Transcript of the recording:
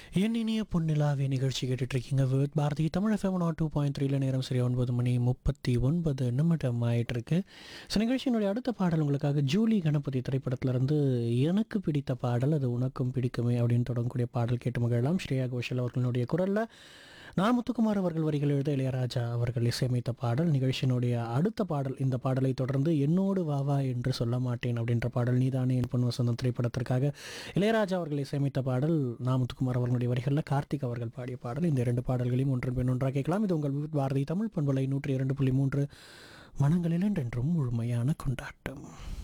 என் இனிய பொன்னிலாவே நிகழ்ச்சி கேட்டுட்டு இருக்கீங்க வித் பாரதி தமிழ் எஃப்எம் நாட் டூ பாயிண்ட் த்ரீல நேரம் சரி ஒன்பது மணி முப்பத்தி ஒன்பது நிமிடம் ஆயிட்டு இருக்கு ஸோ நிகழ்ச்சியினுடைய அடுத்த பாடல் உங்களுக்காக ஜூலி கணபதி திரைப்படத்துல இருந்து எனக்கு பிடித்த பாடல் அது உனக்கும் பிடிக்குமே அப்படின்னு தொடங்கக்கூடிய பாடல் கேட்டு மகிழலாம் ஸ்ரேயா கோஷல் அவர்களுடைய குரல்ல நான் முத்துக்குமார் அவர்கள் வரிகள் எழுத இளையராஜா அவர்கள் இசையமைத்த பாடல் நிகழ்ச்சியினுடைய அடுத்த பாடல் இந்த பாடலை தொடர்ந்து என்னோடு வாவா என்று சொல்ல மாட்டேன் அப்படின்ற பாடல் நீதானே என் பொன் வசந்தம் திரைப்படத்திற்காக இளையராஜா அவர்கள் இசையமைத்த பாடல் நான் முத்துக்குமார் அவர்களுடைய வரிகளில் கார்த்திக் அவர்கள் பாடிய பாடல் இந்த இரண்டு பாடல்களையும் ஒன்றன் பின் ஒன்றாக கேட்கலாம் இது உங்கள் பாரதி தமிழ் பண்பலை நூற்றி இரண்டு புள்ளி மூன்று மனங்களில் என்றென்றும் முழுமையான கொண்டாட்டம்